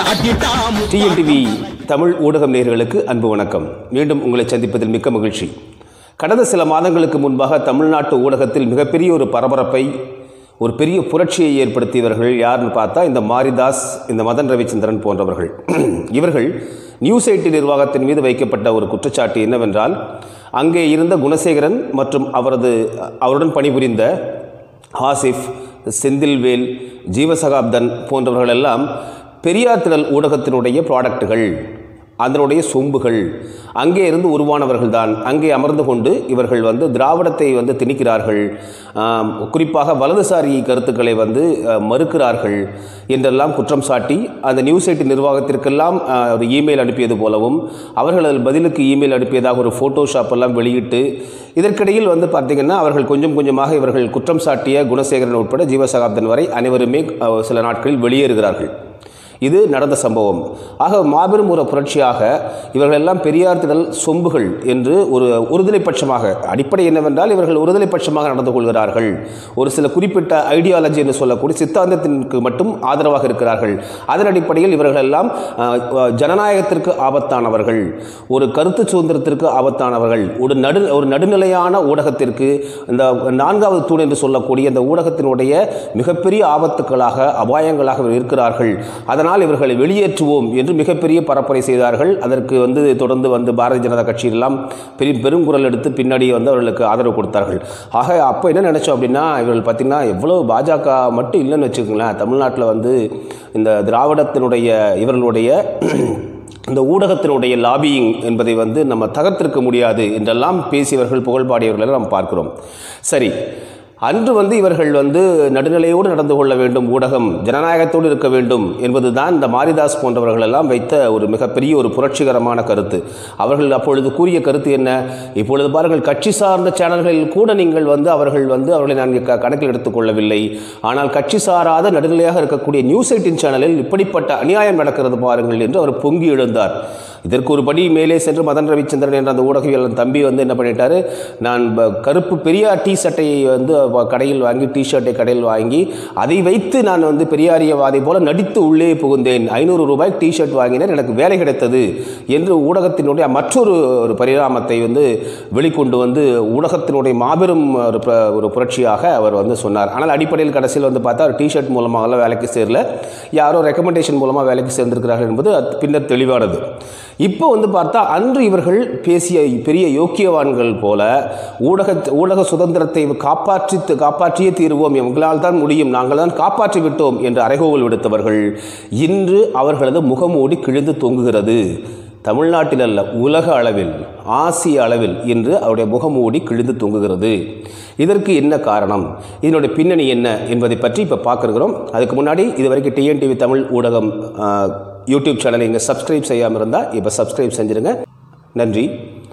காட்டிட்டாம் TNTV Tamil ஊடகம் நேயர்களுக்கு அன்பு வணக்கம் மீண்டும் உங்களை சந்திப்பதில் மிக்க மகிழ்ச்சி கடந்த சில மாதங்களுக்கு முன்பாக தமிழ்நாட்டு ஊடகத்தில் மிகப்பெரிய ஒரு பரபரப்பை ஒரு பெரிய புரட்சியை ஏற்படுத்தியவர்கள் யாருன்னு பார்த்தா இந்த மாரிதாஸ் இந்த மதன் ரவிச்சந்திரன் போன்றவர்கள் இவர்கள் நியூஸ் எயிட்டி நிர்வாகத்தின் மீது வைக்கப்பட்ட ஒரு குற்றச்சாட்டு என்னவென்றால் அங்கே இருந்த குணசேகரன் மற்றும் அவரது அவருடன் பணிபுரிந்த ஆசிஃப் செந்தில்வேல் ஜீவசகாப்தன் போன்றவர்கள் எல்லாம் பெரியார் திரள் ஊடகத்தினுடைய ப்ராடக்ட்டுகள் அதனுடைய சொம்புகள் அங்கே இருந்து உருவானவர்கள் தான் அங்கே அமர்ந்து கொண்டு இவர்கள் வந்து திராவிடத்தை வந்து திணிக்கிறார்கள் ஆம், குறிப்பாக வலதுசாரி கருத்துக்களை வந்து அஹ், மறுக்கிறார்கள் என்றெல்லாம் குற்றம் சாட்டி அந்த நியூஸ் எயிட் நிர்வாகத்திற்கெல்லாம் அஹ், ஒரு இமெயில் அனுப்பியது போலவும் அவர்கள் அதில் பதிலுக்கு இமெயில் அனுப்பியதாக ஒரு ஃபோட்டோஷாப் எல்லாம் வெளியிட்டு இதற்கிடையில் வந்து பார்த்தீங்கன்னா அவர்கள் கொஞ்சம் கொஞ்சமாக இவர்கள் குற்றம் சாட்டிய குணசேகரன் உட்பட ஜீவசகாப்தன் வரை அனைவருமே அஹ், சில நாட்களில் வெளியேறுகிறார்கள் இது நடந்த சம்பவம் ஆக மாபெரும் ஒரு புரட்சியாக இவர்கள் எல்லாம் பெரியார் திடல் சொம்புகள் என்று ஒரு ஒருதலை பட்சமாக அடிப்படை என்னவென்றால் இவர்கள் ஒருதலை பட்சமாக நடந்து கொள்கிறார்கள் ஒரு சில குறிப்பிட்ட ஐடியாலஜி என்று சொல்லக்கூடிய சித்தாந்தத்திற்கு மட்டும் ஆதரவாக இருக்கிறார்கள் அதன் அடிப்படையில் இவர்கள் எல்லாம் அஹ், அஹ், ஜனநாயகத்திற்கு ஆபத்தானவர்கள் ஒரு கருத்து சுதந்திரத்திற்கு ஆபத்தானவர்கள் ஒரு நடு ஒரு நடுநிலையான ஊடகத்திற்கு இந்த நான்காவது தூண் என்று சொல்லக்கூடிய இந்த ஊடகத்தினுடைய மிகப்பெரிய ஆபத்துக்களாக அபாயங்களாக இவர்கள் இருக்கிறார்கள் அதனால் இவர்களை வெளியேற்றுவோம் என்று மிகப்பெரிய பரப்புரை செய்தார்கள் அதற்கு வந்து தொடர்ந்து வந்து பாரதிய ஜனதா கட்சியெல்லாம் பெரிய பெருங்குரல் எடுத்து பின்னாடி வந்து அவர்களுக்கு ஆதரவு கொடுத்தார்கள் ஆக அப்போ என்ன நினச்சோம் அப்படின்னா இவர்கள் பார்த்திங்கன்னா எவ்வளோ பாஜக மட்டும் இல்லைன்னு வச்சுக்கோங்களேன் தமிழ்நாட்டில் வந்து இந்த திராவிடத்தினுடைய இவர்களுடைய இந்த ஊடகத்தினுடைய லாபியிங் என்பதை வந்து நம்ம தகர்த்திருக்க முடியாது என்றெல்லாம் பேசியவர்கள் புகழ்பாடியவர்களை நாம் பார்க்கிறோம் சரி அன்று வந்து இவர்கள் வந்து நடுநிலையோடு நடந்து கொள்ள வேண்டும் ஊடகம் ஜனநாயகத்தோடு இருக்க வேண்டும் என்பதுதான் இந்த மாரிதாஸ் போன்றவர்கள் எல்லாம் வைத்த ஒரு மிகப்பெரிய ஒரு புரட்சிகரமான கருத்து அவர்கள் அப்பொழுது கூறிய கருத்து என்ன இப்பொழுது பாருங்கள் கட்சி சார்ந்த சேனல்களில் கூட நீங்கள் வந்து அவர்கள் வந்து அவர்களை நான் க- கணக்கில் எடுத்துக்கொள்ளவில்லை ஆனால் கட்சி சாராத நடுநிலையாக இருக்கக்கூடிய நியூஸ் எயிட்டின் சேனலில் இப்படிப்பட்ட அநியாயம் நடக்கிறது பாருங்கள் என்று அவர் பொங்கி எழுந்தார் இதற்கு ஒரு படி மேலே சென்று மதன் ரவிச்சந்திரன் என்ற அந்த ஊடகவியலன் தம்பி வந்து என்ன பண்ணிட்டாரு நான் ப- கருப்பு பெரியார் டீ சட்டையை வந்து வ- கடையில் வாங்கி டி ஷர்ட்டை கடையில் வாங்கி அதை வைத்து நான் வந்து பெரியாரியவாதி போல நடித்து உள்ளே புகுந்தேன் ஐநூறு ரூபாய் டி ஷர்ட் வாங்கினேன் எனக்கு வேலை கிடைத்தது என்று ஊடகத்தினுடைய மற்றொரு ஒரு பரிணாமத்தை வந்து வெளிக்கொண்டு வந்து ஊடகத்தினுடைய மாபெரும் ஒரு ப- ஒரு புரட்சியாக அவர் வந்து சொன்னார் ஆனால் அடிப்படையில் கடைசியில் வந்து பார்த்தா டி ஷர்ட் மூலமாகலாம் வேலைக்கு சேரல யாரோ ரெக்கமெண்டேஷன் மூலமாக வேலைக்கு சேர்ந்திருக்கிறார்கள் என்பது அது பின்னர் தெளிவானது இப்போ வந்து பார்த்தா அன்று இவர்கள் பேசிய பெரிய யோக்கியவான்கள் போல ஊடக ஊடக சுதந்திரத்தை காப்பாற்றி காப்பாற்றியே தீருவோம் எங்களால் தான் முடியும் நாங்கள் தான் காப்பாற்றி விட்டோம் என்று அறைகோவல் விடுத்தவர்கள் இன்று அவர்களது முகமூடி கிழிந்து தொங்குகிறது தமிழ்நாட்டில் அல்ல உலக அளவில் ஆசிய அளவில் இன்று அவருடைய முகமூடி கிழிந்து தொங்குகிறது இதற்கு என்ன காரணம் இதனுடைய பின்னணி என்ன என்பதை பற்றி இப்போ பார்க்குறோம் அதுக்கு முன்னாடி இது வரைக்கும் டிஎன்டிவி தமிழ் ஊடகம் ஆ, யூடியூப் சேனலை இங்கே சப்ஸ்கிரைப் செய்யாமல் இருந்தால் இப்போ சப்ஸ்கிரைப் செஞ்சுருங்க நன்றி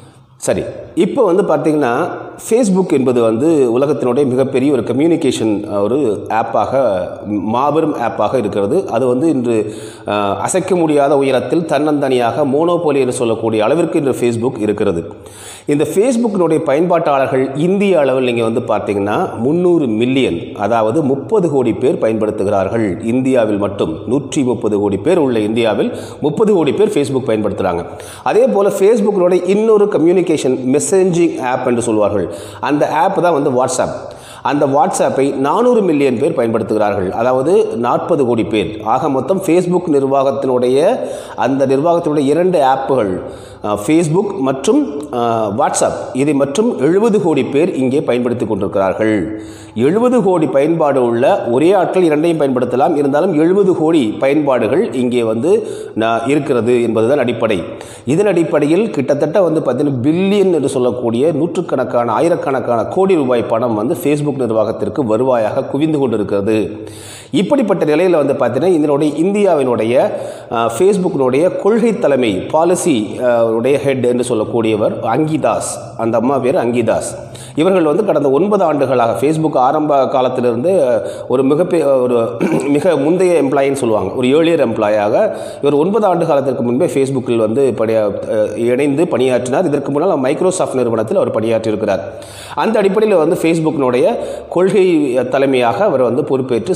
சரி இப்போ வந்து பார்த்தீங்கன்னா ஃபேஸ்புக் என்பது வந்து உலகத்தினுடைய மிகப்பெரிய ஒரு கம்யூனிகேஷன் ஒரு ஆப்பாக மாபெரும் ஆப்பாக இருக்கிறது அது வந்து இன்று அஹ், அசைக்க முடியாத உயரத்தில் தன்னந்தனியாக மோனோபோலி என்று சொல்லக்கூடிய அளவிற்கு இன்று ஃபேஸ்புக் இருக்கிறது இந்த ஃபேஸ்புக்கினுடைய பயன்பாட்டாளர்கள் இந்திய அளவில் நீங்கள் வந்து பார்த்தீங்கன்னா முந்நூறு மில்லியன் அதாவது முப்பது கோடி பேர் பயன்படுத்துகிறார்கள் இந்தியாவில் மட்டும் நூற்றி முப்பது கோடி பேர் உள்ள இந்தியாவில் முப்பது கோடி பேர் ஃபேஸ்புக் பயன்படுத்துகிறாங்க அதே போல் ஃபேஸ்புக்கினுடைய இன்னொரு கம்யூனிகேஷன் மெசேஞ்சிங் ஆப் என்று சொல்வார்கள் அந்த ஆப் தான் வந்து வாட்ஸ்அப் அந்த வாட்ஸ்அப்பை நானூறு மில்லியன் பேர் பயன்படுத்துகிறார்கள் அதாவது நாற்பது கோடி பேர் ஆக மொத்தம் ஃபேஸ்புக் நிர்வாகத்தினுடைய அந்த நிர்வாகத்தினுடைய இரண்டு ஆப்புகள் ஃபேஸ்புக் மற்றும் அஹ், வாட்ஸ்அப் இதை மற்றும் எழுபது கோடி பேர் இங்கே பயன்படுத்தி கொண்டிருக்கிறார்கள் எழுபது கோடி பயன்பாடு உள்ள ஒரே ஆட்கள் இரண்டையும் பயன்படுத்தலாம் இருந்தாலும் எழுபது கோடி பயன்பாடுகள் இங்கே வந்து ந- இருக்கிறது என்பதுதான் அடிப்படை இதன் அடிப்படையில் கிட்டத்தட்ட வந்து பார்த்தீங்கன்னா பில்லியன் என்று சொல்லக்கூடிய நூற்றுக்கணக்கான ஆயிரக்கணக்கான கோடி ரூபாய் பணம் வந்து ஃபேஸ்புக் நிர்வாகத்திற்கு வருவாயாக குவிந்து கொண்டிருக்கிறது இப்படிப்பட்ட நிலையில் வந்து பார்த்தீங்கன்னா இதனுடைய இந்தியாவினுடைய அஹ், ஃபேஸ்புக்கினுடைய கொள்கை தலைமை பாலிசி அஹ், உடைய ஹெட் என்று சொல்லக்கூடியவர் அங்கிதாஸ் அந்த அம்மா பேர் அங்கிதாஸ் இவர்கள் வந்து கடந்த ஒன்பது ஆண்டுகளாக ஃபேஸ்புக் ஆரம்ப காலத்திலிருந்து அஹ், ஒரு மிகப்பெரிய ஒரு மிக முந்தைய எம்ப்ளாயின்னு சொல்லுவாங்க ஒரு ஏழியர் எம்ப்ளாயாக இவர் ஒன்பது ஆண்டு காலத்திற்கு முன்பே ஃபேஸ்புக்கில் வந்து பணி அஹ், இணைந்து பணியாற்றினார் இதற்கு முன்னால் மைக்ரோசாஃப்ட் நிறுவனத்தில் அவர் பணியாற்றியிருக்கிறார் அந்த அடிப்படையில் வந்து ஃபேஸ்புக்கினுடைய கொள்கை தலைமையாக அவர் வந்து பொறுப்பேற்று செயல்பட்டு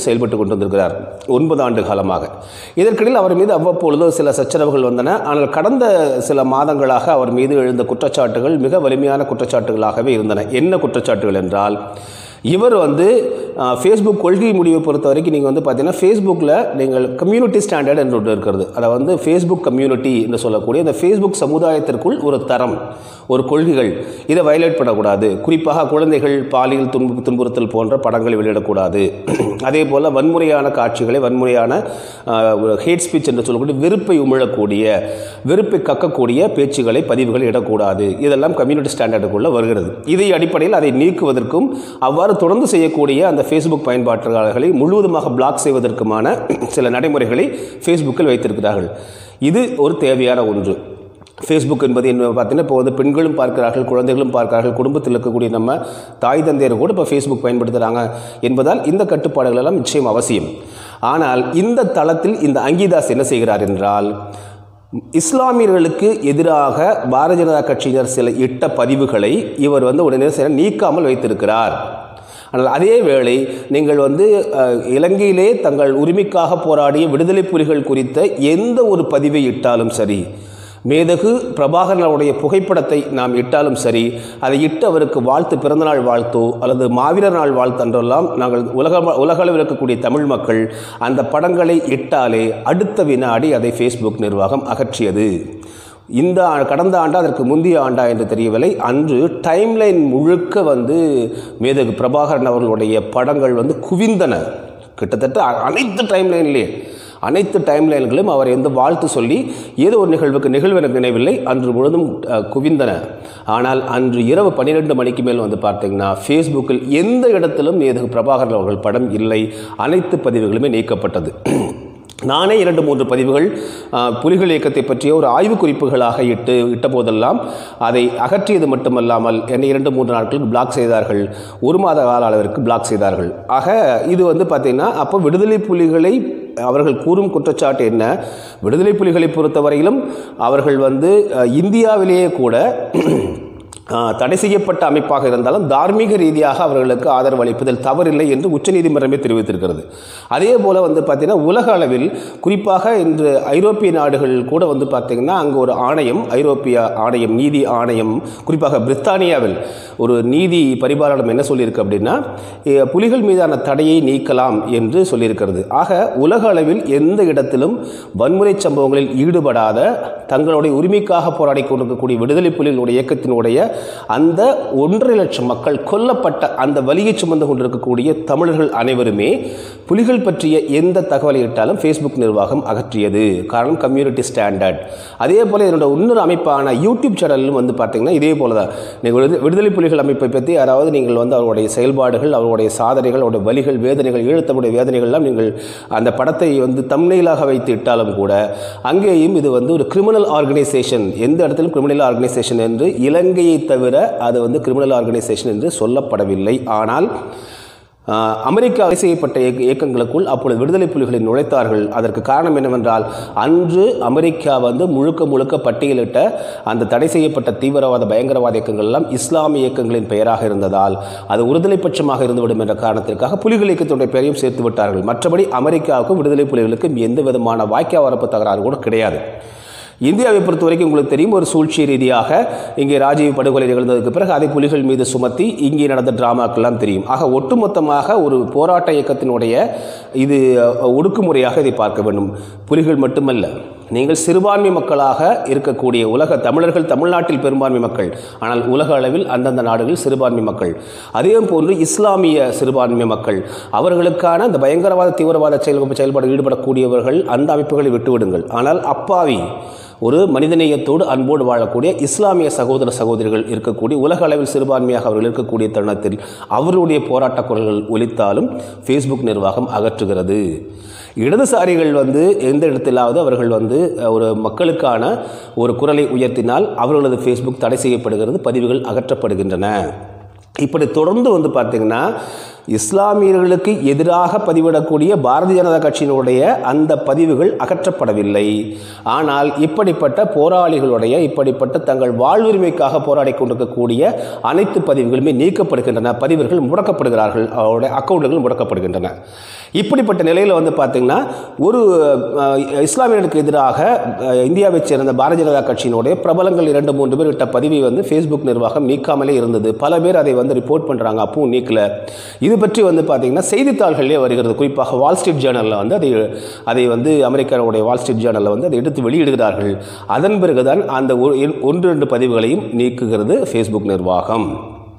கொண்டு வந்திருக்கிறார் ஒன்பது ஆண்டு காலமாக இதற்கிடையில் அவர் மீது அவ்வப்பொழுது சில சச்சரவுகள் வந்தன ஆனால் கடந்த சில மாதங்களாக அவர் மீது எழுந்த குற்றச்சாட்டுகள் மிக வலிமையான குற்றச்சாட்டுகளாகவே இருந்தன என்ன குற்றச்சாட்டுகள் என்றால் இவர் வந்து ஃபேஸ்புக் கொள்கை முடிவை பொறுத்த வரைக்கும் நீங்கள் வந்து பார்த்தீங்கன்னா ஃபேஸ்புக்கில் நீங்கள் கம்யூனிட்டி ஸ்டாண்டர்ட் என்று ஒன்று இருக்கிறது அதை வந்து ஃபேஸ்புக் கம்யூனிட்டி என்று சொல்லக்கூடிய இந்த ஃபேஸ்புக் சமுதாயத்திற்குள் ஒரு தரம் ஒரு கொள்கைகள் இதை வயலேட் பண்ணக்கூடாது குறிப்பாக குழந்தைகள் பாலியல் துன்பு துன்புறுத்தல் போன்ற படங்களை வெளியிடக்கூடாது அதே போல் வன்முறையான காட்சிகளை வன்முறையான ஹேட் ஸ்பீச் என்று சொல்லக்கூடிய வெறுப்பை உமிழக்கூடிய வெறுப்பை கக்கக்கூடிய பேச்சுகளை பதிவுகளை இடக்கூடாது இதெல்லாம் கம்யூனிட்டி ஸ்டாண்டர்டுக்குள்ளே வருகிறது இதை அடிப்படையில் அதை நீக்குவதற்கும் அவ்வாறு தொடர்ந்து செய்யக்கூடிய அந்த ஃபேஸ்புக் பயன்பாட்டாளர்களை முழுவதுமாக பிளாக் செய்வதற்குமான சில நடைமுறைகளை ஃபேஸ்புக்கில் வைத்திருக்கிறார்கள் இது ஒரு தேவையான ஒன்று ஃபேஸ்புக் என்பது என்ன பார்த்தீங்கன்னா இப்போ வந்து பெண்களும் பார்க்கிறார்கள் குழந்தைகளும் பார்க்கிறார்கள் குடும்பத்தில் இருக்கக்கூடிய நம்ம தாய் தந்தையர் கூட இப்போ ஃபேஸ்புக் பயன்படுத்துகிறாங்க என்பதால் இந்த கட்டுப்பாடுகள் எல்லாம் நிச்சயம் அவசியம் ஆனால் இந்த தளத்தில் இந்த அங்கிதாஸ் என்ன செய்கிறார் என்றால் இஸ்லாமியர்களுக்கு எதிராக பாரதிய ஜனதா கட்சியினர் சில இட்ட பதிவுகளை இவர் வந்து உடனே சில நீக்காமல் வைத்திருக்கிறார் ஆனால் அதே வேளை நீங்கள் வந்து அஹ், இலங்கையிலே தங்கள் உரிமைக்காக போராடிய விடுதலை புலிகள் குறித்த எந்த ஒரு பதிவை இட்டாலும் சரி மேதகு பிரபாகரனுடைய புகைப்படத்தை நாம் இட்டாலும் சரி அதை இட்டு அவருக்கு வாழ்த்து பிறந்தநாள் வாழ்த்தோ அல்லது மாவீரர் நாள் வாழ்த்து என்றெல்லாம் நாங்கள் உலக உலகளவில் இருக்கக்கூடிய தமிழ் மக்கள் அந்த படங்களை இட்டாலே அடுத்த வினாடி அதை ஃபேஸ்புக் நிர்வாகம் அகற்றியது இந்த ஆ- கடந்த ஆண்டா அதற்கு முந்தைய ஆண்டா என்று தெரியவில்லை அன்று டைம்லைன் முழுக்க வந்து மேதகு பிரபாகரன் அவர்களுடைய படங்கள் வந்து குவிந்தன கிட்டத்தட்ட அ- அனைத்து டைம்லைன்லேயே அனைத்து டைம்லைன்களும் அவர் எந்த வாழ்த்து சொல்லி ஏதோ ஒரு நிகழ்வுக்கு நிகழ்வு எனக்கு நினைவில்லை அன்று முழுதும் அஹ், குவிந்தன ஆனால் அன்று இரவு பன்னிரெண்டு மணிக்கு மேல் வந்து பார்த்தீங்கன்னா ஃபேஸ்புக்கில் எந்த இடத்திலும் மேதகு பிரபாகரன் அவர்கள் படம் இல்லை அனைத்து பதிவுகளுமே நீக்கப்பட்டது நானே இரண்டு மூன்று பதிவுகள் ஆ, புலிகள் இயக்கத்தை பற்றிய ஒரு ஆய்வு குறிப்புகளாக இட்டு இட்ட போதெல்லாம் அதை அகற்றியது மட்டுமல்லாமல் என்னை இரண்டு மூன்று நாட்களுக்கு பிளாக் செய்தார்கள் ஒரு மாத கால அளவிற்கு பிளாக் செய்தார்கள் ஆக இது வந்து பார்த்திங்கன்னா அப்போ விடுதலை புலிகளை அவர்கள் கூறும் குற்றச்சாட்டு என்ன விடுதலை புலிகளை பொறுத்தவரையிலும் அவர்கள் வந்து அ, இந்தியாவிலேயே கூட ஆ, தடை செய்யப்பட்ட அமைப்பாக இருந்தாலும் தார்மீக ரீதியாக அவர்களுக்கு ஆதரவு அளிப்பதில் தவறில்லை என்று உச்சநீதிமன்றமே தெரிவித்திருக்கிறது அதே போல் வந்து பார்த்திங்கன்னா உலக அளவில் குறிப்பாக இன்று ஐரோப்பிய நாடுகள் கூட வந்து பார்த்திங்கன்னா அங்கே ஒரு ஆணையம் ஐரோப்பிய ஆணையம் நீதி ஆணையம் குறிப்பாக பிரித்தானியாவில் ஒரு நீதி பரிபாலனம் என்ன சொல்லியிருக்கு அப்படின்னா எ, புலிகள் மீதான தடையை நீக்கலாம் என்று சொல்லியிருக்கிறது ஆக உலக அளவில் எந்த இடத்திலும் வன்முறை சம்பவங்களில் ஈடுபடாத தங்களுடைய உரிமைக்காக போராடி கொண்டிருக்கக்கூடிய விடுதலை புலிகளுடைய இயக்கத்தினுடைய அந்த ஒன்றரை லட்சம் மக்கள் கொல்லப்பட்ட அந்த வலியை சுமந்து கொண்டிருக்கக்கூடிய தமிழர்கள் அனைவருமே புலிகள் பற்றிய எந்த தகவலை இட்டாலும் ஃபேஸ்புக் நிர்வாகம் அகற்றியது காரணம் கம்யூனிட்டி ஸ்டாண்டர்ட் அதே போல் என்னோட இன்னொரு அமைப்பான யூடியூப் சேனலிலும் வந்து பார்த்தீங்கன்னா இதே போல தான் நீங்கள் விடுதலை- விடுதலை புலிகள் அமைப்பை பற்றி யாராவது நீங்கள் வந்து அவருடைய செயல்பாடுகள் அவருடைய சாதனைகள் அவருடைய வலிகள் வேதனைகள் ஈழத்தமிழுடைய வேதனைகள்லாம் நீங்கள் அந்த படத்தை வந்து தம்னையிலாக வைத்து இட்டாலும் கூட அங்கேயும் இது வந்து ஒரு கிரிமினல் ஆர்கனைசேஷன் எந்த இடத்திலும் கிரிமினல் ஆர்கனைசேஷன் என்று இலங்கையை தவிர அது வந்து கிரிமினல் ஆர்கனைசேஷன் என்று சொல்லப்படவில்லை ஆனால் ஆஹ், அமெரிக்கா தடை செய்யப்பட்ட இயக்க- இயக்கங்களுக்குள் அப்பொழுது விடுதலை புலிகளை நுழைத்தார்கள் அதற்கு காரணம் என்னவென்றால் அன்று அமெரிக்கா வந்து முழுக்க முழுக்க பட்டியலிட்ட அந்த தடை செய்யப்பட்ட தீவிரவாத பயங்கரவாத இயக்கங்கள் எல்லாம் இஸ்லாமிய இயக்கங்களின் பெயராக இருந்ததால் அது ஒருதலை பட்சமாக இருந்துவிடும் என்ற காரணத்திற்காக புலிகள் இயக்கத்துடைய பெயரையும் சேர்த்து விட்டார்கள் மற்றபடி அமெரிக்காவுக்கும் விடுதலை புலிகளுக்கும் எந்த விதமான வாய்க்கா வரப்பு தகராறு கூட கிடையாது இந்தியாவை பொறுத்த வரைக்கும் உங்களுக்கு தெரியும் ஒரு சூழ்ச்சி ரீதியாக இங்கே ராஜீவ் படுகொலை நிகழ்ந்ததுக்கு பிறகு அதை புலிகள் மீது சுமத்தி இங்கே நடந்த டிராமாக்கெல்லாம் தெரியும் ஆக ஒட்டுமொத்தமாக ஒரு போராட்ட இயக்கத்தினுடைய இது அஹ், ஒடுக்குமுறையாக இதை பார்க்க வேண்டும் புலிகள் மட்டுமல்ல நீங்கள் சிறுபான்மை மக்களாக இருக்கக்கூடிய உலக தமிழர்கள் தமிழ்நாட்டில் பெரும்பான்மை மக்கள் ஆனால் உலக அளவில் அந்தந்த நாடுகளில் சிறுபான்மை மக்கள் அதே போன்று இஸ்லாமிய சிறுபான்மை மக்கள் அவர்களுக்கான அந்த பயங்கரவாத தீவிரவாத செயல் செயல்பாடு ஈடுபடக்கூடியவர்கள் அந்த அமைப்புகளை விட்டுவிடுங்கள் ஆனால் அப்பாவி ஒரு மனிதநேயத்தோடு அன்போடு வாழக்கூடிய இஸ்லாமிய சகோதர சகோதரிகள் இருக்கக்கூடிய உலக அளவில் சிறுபான்மையாக அவர்கள் இருக்கக்கூடிய தருணத்தில் அவருடைய போராட்ட குரல்கள் ஒலித்தாலும் ஃபேஸ்புக் நிர்வாகம் அகற்றுகிறது இடதுசாரிகள் வந்து எந்த இடத்திலாவது அவர்கள் வந்து அஹ், ஒரு மக்களுக்கான ஒரு குரலை உயர்த்தினால் அவர்களது ஃபேஸ்புக் தடை செய்யப்படுகிறது பதிவுகள் அகற்றப்படுகின்றன இப்படி தொடர்ந்து வந்து பார்த்தீங்கன்னா இஸ்லாமியர்களுக்கு எதிராக பதிவிடக்கூடிய பாரதிய ஜனதா கட்சியினுடைய அந்த பதிவுகள் அகற்றப்படவில்லை ஆனால் இப்படிப்பட்ட போராளிகளுடைய இப்படிப்பட்ட தங்கள் வாழ்வுரிமைக்காக போராடி கொண்டிருக்கக்கூடிய அனைத்து பதிவுகளுமே நீக்கப்படுகின்றன பதிவுகள் முடக்கப்படுகிறார்கள் அவருடைய அக்கௌண்ட்டுகள் முடக்கப்படுகின்றன இப்படிப்பட்ட நிலையில் வந்து பார்த்திங்கன்னா ஒரு அஹ், இஸ்லாமியர்களுக்கு எதிராக அஹ், இந்தியாவைச் சேர்ந்த பாரதிய ஜனதா கட்சியினுடைய பிரபலங்கள் இரண்டு மூன்று பேர் விட்ட பதிவை வந்து ஃபேஸ்புக் நிர்வாகம் நீக்காமலே இருந்தது பல பேர் அதை வந்து ரிப்போர்ட் பண்ணுறாங்க அப்பவும் நீக்கல இது பற்றி வந்து பார்த்திங்கன்னா செய்தித்தாள்களிலே வருகிறது குறிப்பாக வால் ஸ்ட்ரீட் ஜேர்னலில் வந்து அதை அதை வந்து அமெரிக்காவுடைய வால் ஸ்ட்ரீட் ஜேர்னலில் வந்து அதை எடுத்து வெளியிடுகிறார்கள் அதன் பிறகுதான் அந்த ஒ- ஒன்று ரெண்டு பதிவுகளையும் நீக்குகிறது ஃபேஸ்புக் நிர்வாகம்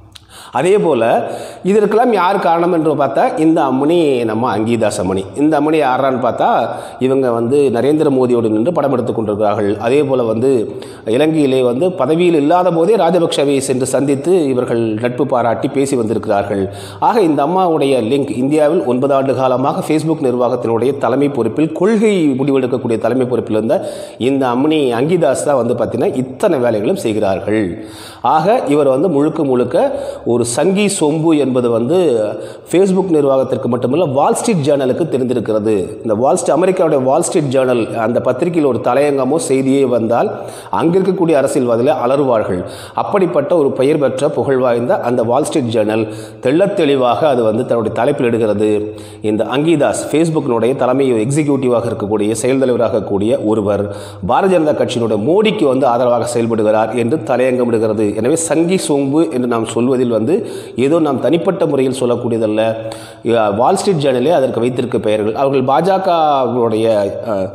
அதே போல் இதற்கெல்லாம் யார் காரணம் என்று பார்த்தா இந்த அம்மணி நம்ம அங்கீதாஸ் அம்மணி இந்த அம்மணி யாரான்னு பார்த்தா இவங்க வந்து நரேந்திர மோடியோடு நின்று படம் எடுத்துக் கொண்டிருக்கிறார்கள் அதே போல் வந்து இலங்கையிலே வந்து பதவியில் இல்லாத போதே ராஜபக்ஷவை சென்று சந்தித்து இவர்கள் நட்பு பாராட்டி பேசி வந்திருக்கிறார்கள் ஆக இந்த அம்மாவுடைய லிங்க் இந்தியாவில் ஒன்பது ஆண்டு காலமாக ஃபேஸ்புக் நிர்வாகத்தினுடைய தலைமை பொறுப்பில் கொள்கை முடிவெடுக்கக்கூடிய தலைமை பொறுப்பில் இருந்த இந்த அம்மணி அங்கிதாஸ் தான் வந்து பார்த்தீங்கன்னா இத்தனை வேலைகளும் செய்கிறார்கள் ஆக இவர் வந்து முழுக்க முழுக்க ஒரு சங்கி சொம்பு என்பது வந்து ஃபேஸ்புக் நிர்வாகத்திற்கு மட்டுமல்ல வால் ஸ்ட்ரீட் ஜேர்னலுக்கு தெரிந்திருக்கிறது இந்த வால் ஸ்ட்ரீட் அமெரிக்காவுடைய வால் ஸ்ட்ரீட் ஜேர்னல் அந்த பத்திரிகையில் ஒரு தலையங்கமோ செய்தியே வந்தால் அங்கே இருக்கக்கூடிய அரசியல்வாதிகளை அலறுவார்கள் அப்படிப்பட்ட ஒரு பெயர் பெற்ற புகழ் வாய்ந்த அந்த வால் ஸ்ட்ரீட் ஜேர்னல் தெள்ளத் தெளிவாக அது வந்து தன்னுடைய தலைப்பில் இடுகிறது இந்த அங்கீதாஸ் ஃபேஸ்புக்கினுடைய தலைமை எக்ஸிக்யூட்டிவாக இருக்கக்கூடிய செயல் தலைவராக கூடிய ஒருவர் பாரதிய ஜனதா கட்சியினுடைய மோடிக்கு வந்து ஆதரவாக செயல்படுகிறார் என்று தலையங்கமிடுகிறது எனவே சங்கி சோம்பு என்று நாம் சொல்வதில் வந்து ஏதோ நாம் தனிப்பட்ட முறையில் சொல்லக்கூடியதல்ல அஹ், வால் ஸ்ட்ரீட் ஜேர்னலே அதற்கு வைத்திருக்க பெயர்கள் அவர்கள் பாஜகவுடைய அஹ்,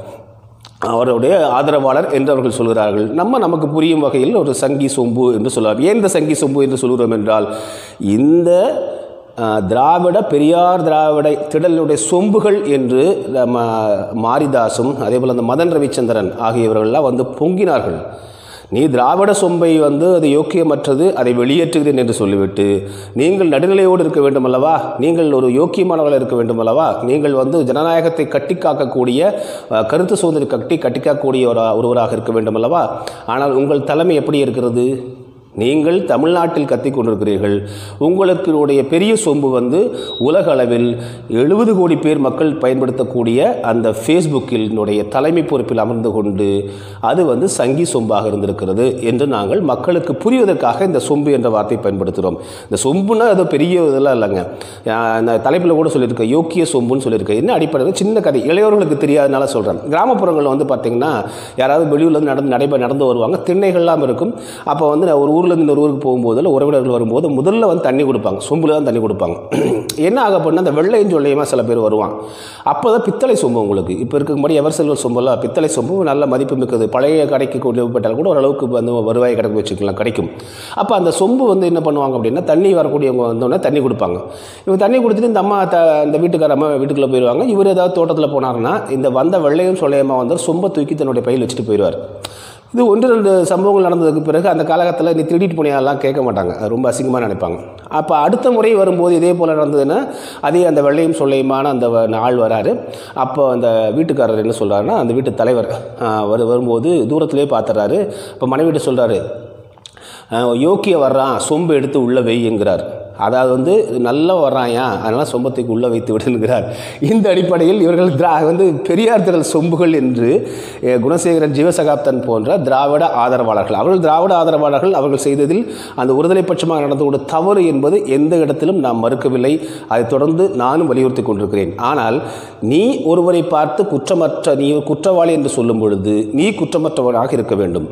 அவருடைய ஆதரவாளர் என்று அவர்கள் சொல்கிறார்கள் நம்ம நமக்கு புரியும் வகையில் ஒரு சங்கி சொம்பு என்று சொல்லலாம் ஏன் இந்த சங்கி சொம்பு என்று சொல்கிறோம் என்றால் இந்த அஹ், திராவிட பெரியார் திராவிட திடலுடைய சொம்புகள் என்று நம்ம மாரிதாசும் அதே போல் அந்த மதன் ரவிச்சந்திரன் ஆகியவர்கள்லாம் வந்து பொங்கினார்கள் நீ திராவிட சொம்பை வந்து அது யோக்கியமற்றது அதை வெளியேற்றுகிறேன் என்று சொல்லிவிட்டு நீங்கள் நடுநிலையோடு இருக்க வேண்டும் அல்லவா நீங்கள் ஒரு யோக்கியமானவர்களாக இருக்க வேண்டும் அல்லவா நீங்கள் வந்து ஜனநாயகத்தை கட்டி காக்கக்கூடிய அஹ், கருத்து சுதந்திரம் கட்டி கட்டி காக்கக்கூடிய ஒரு ஒருவராக இருக்க வேண்டும் அல்லவா ஆனால் உங்கள் தலைமை எப்படி இருக்கிறது நீங்கள் தமிழ்நாட்டில் கத்திக் கொண்டிருக்கிறீர்கள் உங்களுக்கு உடைய பெரிய சொம்பு வந்து உலக அளவில் எழுபது கோடி பேர் மக்கள் பயன்படுத்தக்கூடிய அந்த ஃபேஸ்புக்கினுடைய தலைமை பொறுப்பில் அமர்ந்து கொண்டு அது வந்து சங்கி சொம்பாக இருந்திருக்கிறது என்று நாங்கள் மக்களுக்கு புரிவதற்காக இந்த சொம்பு என்ற வார்த்தை பயன்படுத்துகிறோம் இந்த சொம்புனா அது பெரிய இதெல்லாம் இல்லைங்க ஆஹ் இந்த தலைப்பில் கூட சொல்லியிருக்கேன் யோக்கிய சொம்புன்னு சொல்லியிருக்கேன் என்ன அடிப்படையில் சின்ன கதை இளையோர்களுக்கு தெரியாதனால சொல்கிறேன் கிராமப்புறங்களில் வந்து பார்த்தீங்கன்னா யாராவது வெளியூர்ல இருந்து நடந்து நடைபெற நடந்து வருவாங்க திண்ணைகள்லாம் இருக்கும் அப்போ வந்து நான் ஒரு ஊர்லேருந்து இன்னொரு ஊருக்கு போகும்போது இல்லை உறவினர்கள் வரும்போது முதல்ல வந்து தண்ணி கொடுப்பாங்க சொம்பில் தான் தண்ணி கொடுப்பாங்க என்ன ஆக போனால் அந்த வெள்ளையும் சொல்லியமாக சில பேர் வருவான் அப்போ தான் பித்தளை சொம்பு உங்களுக்கு இப்போ இருக்கும்படி எவர் செல்வர் சொம்பெல்லாம் பித்தளை சொம்பு நல்ல மதிப்பு மிக்கது பழைய கடைக்கு கொண்டு போட்டால் கூட ஓரளவுக்கு வந்து வருவாய் கடைக்கு வச்சுக்கலாம் கிடைக்கும் அப்போ அந்த சொம்பு வந்து என்ன பண்ணுவாங்க அப்படின்னா தண்ணி வரக்கூடியவங்க வந்தோடனே தண்ணி கொடுப்பாங்க இவங்க தண்ணி கொடுத்துட்டு இந்த அம்மா த இந்த வீட்டுக்கார அம்மா வீட்டுக்குள்ளே போயிடுவாங்க இவர் ஏதாவது தோட்டத்தில் போனாருன்னா இந்த வந்த வெள்ளையும் சொல்லையம்மா வந்து சொம்பை தூக்கி தன்னுடைய பையில் வச்சுட்டு போயிடுவார் இது ஒன்று ரெண்டு சம்பவங்கள் நடந்ததுக்கு பிறகு அந்த காலகட்டத்தில் நீ திருடிட்டு போனியாலாம் கேட்க மாட்டாங்க அது ரொம்ப அசிங்கமாக நினைப்பாங்க அப்போ அடுத்த முறை வரும்போது இதே போல் நடந்ததுன்னா அதே அந்த வெள்ளையும் சொல்லையுமான அந்த வ- ஆள் வராரு அப்போ அந்த வீட்டுக்காரர் என்ன சொல்கிறாருன்னா அந்த வீட்டு தலைவர் ஆ, வரு வரும்போது தூரத்திலே பார்த்துறாரு இப்போ மனைவிட்டு சொல்கிறாரு யோக்கிய வர்றான் சொம்பு எடுத்து உள்ளே வையுங்கிறார் அதாவது வந்து நல்லா வர்றாயா அதனால் சொம்பத்துக்கு உள்ளே வைத்து விடுங்கிறார் இந்த அடிப்படையில் இவர்கள் திரா வந்து பெரியார் திரள் சொம்புகள் என்று அஹ், குணசேகரன் ஜீவசகாப்தன் போன்ற திராவிட ஆதரவாளர்கள் அவர்கள் திராவிட ஆதரவாளர்கள் அவர்கள் செய்ததில் அந்த ஒருதலை பட்சமாக நடந்து கொண்ட தவறு என்பது எந்த இடத்திலும் நாம் மறுக்கவில்லை அதை தொடர்ந்து நானும் வலியுறுத்தி கொண்டிருக்கிறேன் ஆனால் நீ ஒருவரை பார்த்து குற்றமற்ற நீ குற்றவாளி என்று சொல்லும் பொழுது நீ குற்றமற்றவனாக இருக்க வேண்டும்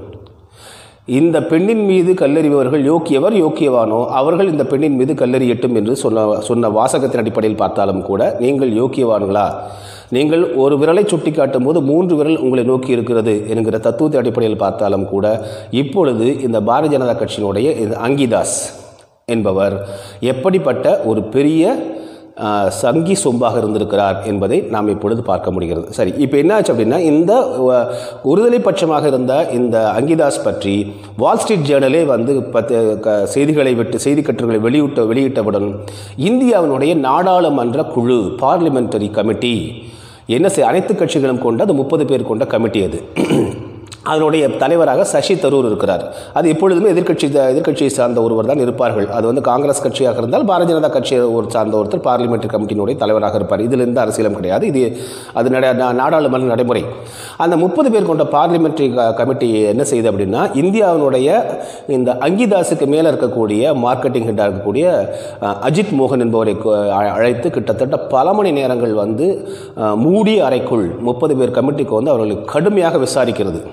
இந்த பெண்ணின் மீது கல்லறிபவர்கள் யோக்கியவர் யோக்கியவானோ அவர்கள் இந்த பெண்ணின் மீது கல்லறியட்டும் என்று சொன்ன சொன்ன வாசகத்தின் அடிப்படையில் பார்த்தாலும் கூட நீங்கள் யோக்கியவான்களா நீங்கள் ஒரு விரலை சுட்டி காட்டும் போது மூன்று விரல் உங்களை நோக்கி இருக்கிறது என்கிற தத்துவத்தின் அடிப்படையில் பார்த்தாலும் கூட இப்பொழுது இந்த பாரதிய ஜனதா கட்சியினுடைய இந்த அங்கிதாஸ் என்பவர் எப்படிப்பட்ட ஒரு பெரிய ஆஹ், சங்கி சொம்பாக இருந்திருக்கிறார் என்பதை நாம் இப்பொழுது பார்க்க முடிகிறது சரி இப்போ என்னாச்சு அப்படின்னா இந்த அஹ், ஒருதலை பட்சமாக இருந்த இந்த அங்கிதாஸ் பற்றி வால் ஸ்ட்ரீட் ஜேர்னலே வந்து பத்து க- செய்திகளை விட்டு செய்தி கட்டுரைகளை வெளியிட்ட வெளியிட்டவுடன் இந்தியாவினுடைய நாடாளுமன்ற குழு பார்லிமெண்டரி கமிட்டி என்ன செய் அனைத்து கட்சிகளும் கொண்ட அது முப்பது பேர் கொண்ட கமிட்டி அது அதனுடைய தலைவராக சசி தரூர் இருக்கிறார் அது எப்பொழுதுமே எதிர்க்கட்சி எதிர்க்கட்சியை சார்ந்த ஒருவர் தான் இருப்பார்கள் அது வந்து காங்கிரஸ் கட்சியாக இருந்தால் பாரதிய ஜனதா கட்சியை ஒரு சார்ந்த ஒருத்தர் பார்லிமெண்ட்ரி கமிட்டியினுடைய தலைவராக இருப்பார் இதில் எந்த அரசியலும் கிடையாது இது அது நட நா- நாடாளுமன்ற நடைமுறை அந்த முப்பது பேர் கொண்ட பார்லிமெண்ட்ரி க- கமிட்டி என்ன செய்யுது அப்படின்னா இந்தியாவினுடைய இந்த அங்கிதாஸுக்கு மேலே இருக்கக்கூடிய மார்க்கெட்டிங் ஹெட்டாக இருக்கக்கூடிய அஹ், அஜித் மோகன் என்பவரை கு- அ- அழைத்து கிட்டத்தட்ட பல மணி நேரங்கள் வந்து அஹ், மூடிய அறைக்குள் முப்பது பேர் கமிட்டிக்கு வந்து அவர்களை கடுமையாக விசாரிக்கிறது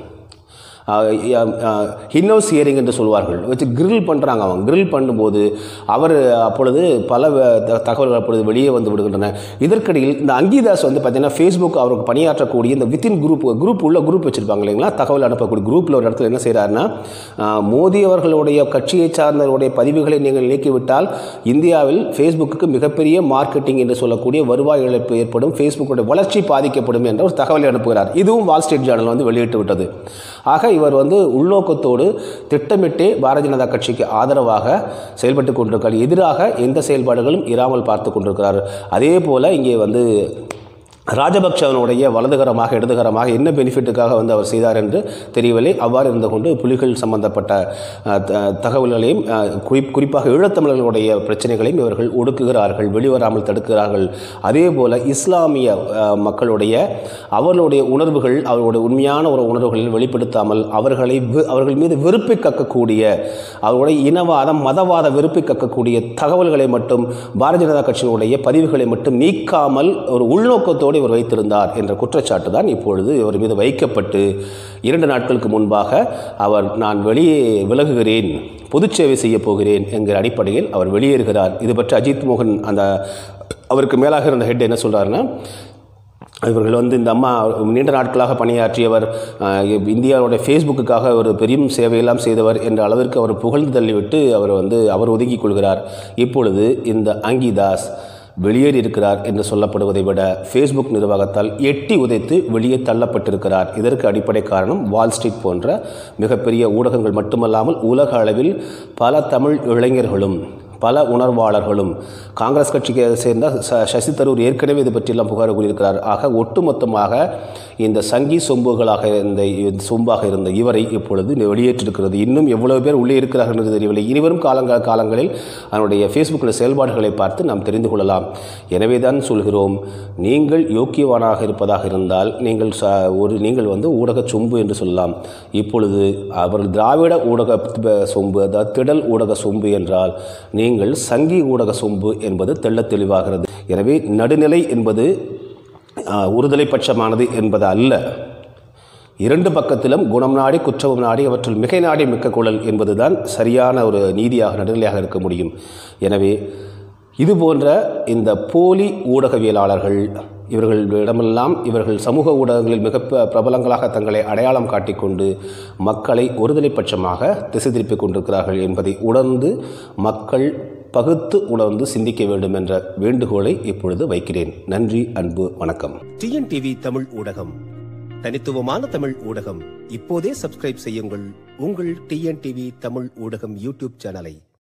ஹின்னோஸ் ஹியரிங் என்று சொல்வார்கள் வச்சு கிரில் பண்ணுறாங்க அவங்க கிரில் பண்ணும்போது அவர் அப்பொழுது பல வ- த- தகவல்கள் அப்பொழுது வெளியே வந்து விடுகின்றன இதற்கிடையில் இந்த அங்கீதாஸ் வந்து பார்த்தீங்கன்னா ஃபேஸ்புக் அவருக்கு பணியாற்றக்கூடிய இந்த வித்தின் குரூப் குரூப் உள்ள குரூப் வச்சுருப்பாங்க இல்லைங்களா தகவல் அனுப்பக்கூடிய குரூப்பில் ஒரு இடத்துல என்ன செய்கிறாருன்னா மோடி அவர்களுடைய கட்சியை சார்ந்தவருடைய பதிவுகளை நீங்கள் நீக்கிவிட்டால் இந்தியாவில் ஃபேஸ்புக்கு மிகப்பெரிய மார்க்கெட்டிங் என்று சொல்லக்கூடிய வருவாய் இழப்பு ஏற்படும் ஃபேஸ்புக்கோட வளர்ச்சி பாதிக்கப்படும் என்ற ஒரு தகவலை அனுப்புகிறார் இதுவும் வால் ஸ்ட்ரீட் ஜேர்னல் வந்து வெளியிட்டு விட்டது ஆக இவர் வந்து உள்நோக்கத்தோடு திட்டமிட்டே பாரதிய ஜனதா கட்சிக்கு ஆதரவாக செயல்பட்டு கொண்டிருக்கிறார் எதிராக எந்த செயல்பாடுகளும் இராமல் பார்த்து கொண்டிருக்கிறார் அதே போல இங்கே வந்து ராஜபக்சவனுடைய வலதுகரமாக இடதுகரமாக என்ன பெனிஃபிட்டுக்காக வந்து அவர் செய்தார் என்று தெரியவில்லை அவ்வாறு இருந்து கொண்டு புலிகள் சம்பந்தப்பட்ட அஹ், த- தகவல்களையும் அஹ், குறி குறிப்பாக ஈழத்தமிழர்களுடைய பிரச்சனைகளையும் இவர்கள் ஒடுக்குகிறார்கள் வெளிவராமல் தடுக்கிறார்கள் அதே போல இஸ்லாமிய அஹ், மக்களுடைய அவர்களுடைய உணர்வுகள் அவர்களுடைய உண்மையான ஒரு உணர்வுகளில் வெளிப்படுத்தாமல் அவர்களை வெ- அவர்கள் மீது வெறுப்பை கக்கக்கூடிய அவருடைய இனவாதம் மதவாத வெறுப்பை கக்கக்கூடிய தகவல்களை மட்டும் பாரதிய ஜனதா கட்சியினுடைய பதிவுகளை மட்டும் நீக்காமல் ஒரு உள்நோக்கத்தோடு இவர் வைத்திருந்தார் என்ற குற்றச்சாட்டு தான் இப்பொழுது இவர் மீது வைக்கப்பட்டு இரண்டு நாட்களுக்கு முன்பாக அவர் நான் வெளியே விலகுகிறேன் பொதுச் சேவை செய்ய போகிறேன் என்கிற அடிப்படையில் அவர் வெளியேறுகிறார் இது பற்றி அஜித் மோகன் அந்த அவருக்கு மேலாக இருந்த ஹெட் என்ன சொல்றாருன்னா இவர்கள் வந்து இந்த அம்மா நீண்ட நாட்களாக பணியாற்றியவர் அஹ், இந்தியாவுடைய ஃபேஸ்புக்குக்காக ஒரு பெரும் சேவையெல்லாம் செய்தவர் என்ற அளவிற்கு அவர் புகழ்ந்து தள்ளிவிட்டு அவர் வந்து அவர் ஒதுங்கிக் கொள்கிறார் இப்பொழுது இந்த அங்கிதாஸ் வெளியேறி இருக்கிறார் என்று சொல்லப்படுவதை விட ஃபேஸ்புக் நிர்வாகத்தால் எட்டி உதைத்து வெளியே தள்ளப்பட்டிருக்கிறார் இதற்கு அடிப்படை காரணம் வால் ஸ்ட்ரீட் போன்ற மிகப்பெரிய ஊடகங்கள் மட்டுமல்லாமல் உலக அளவில் பல தமிழ் இளைஞர்களும் பல உணர்வாளர்களும் காங்கிரஸ் கட்சிக்கு சேர்ந்த ச சசி தரூர் ஏற்கனவே இது பற்றியெல்லாம் புகார் கூறியிருக்கிறார் ஆக ஒட்டுமொத்தமாக இந்த சங்கி சொம்புகளாக இருந்த இந்த சொம்பாக இருந்த இவரை இப்பொழுது வெளியேற்றிருக்கிறது இன்னும் எவ்வளவு பேர் உள்ளே இருக்கிறார்கள் என்று தெரியவில்லை இனிவரும் காலங்கள் காலங்களில் அதனுடைய ஃபேஸ்புக்கில் செயல்பாடுகளை பார்த்து நாம் தெரிந்து கொள்ளலாம் எனவே தான் சொல்கிறோம் நீங்கள் யோக்கியவானாக இருப்பதாக இருந்தால் நீங்கள் ச ஒரு நீங்கள் வந்து ஊடக சொம்பு என்று சொல்லலாம் இப்பொழுது அவர் திராவிட ஊடக ப- சொம்பு அதாவது திடல் ஊடக சொம்பு என்றால் நீங்கள் சங்கி ஊடக சொம்பு என்பது தெள்ளத் தெளிவாகிறது எனவே நடுநிலை என்பது ஆஹ், ஒருதலை பட்சமானது என்பது அல்ல இரண்டு பக்கத்திலும் குணம் நாடி குற்றமும் நாடி அவற்றில் மிகை நாடி மிக்க குழல் என்பதுதான் சரியான ஒரு நீதியாக நடுநிலையாக இருக்க முடியும் எனவே இது போன்ற இந்த போலி ஊடகவியலாளர்கள் இவர்களிடமெல்லாம் இவர்கள் சமூக ஊடகங்களில் மிக ப- பிரபலங்களாக தங்களை அடையாளம் காட்டிக்கொண்டு மக்களை ஒருதலை பட்சமாக திசை திருப்பிக் கொண்டிருக்கிறார்கள் என்பதை உணர்ந்து மக்கள் பகுத்து உணர்ந்து சிந்திக்க வேண்டும் என்ற வேண்டுகோளை இப்பொழுது வைக்கிறேன் நன்றி அன்பு வணக்கம் டிஎன்டிவி தமிழ் ஊடகம் தனித்துவமான தமிழ் ஊடகம் இப்போதே சப்ஸ்கிரைப் செய்யுங்கள் உங்கள் டிஎன்டிவி தமிழ் ஊடகம் யூடியூப் சேனலை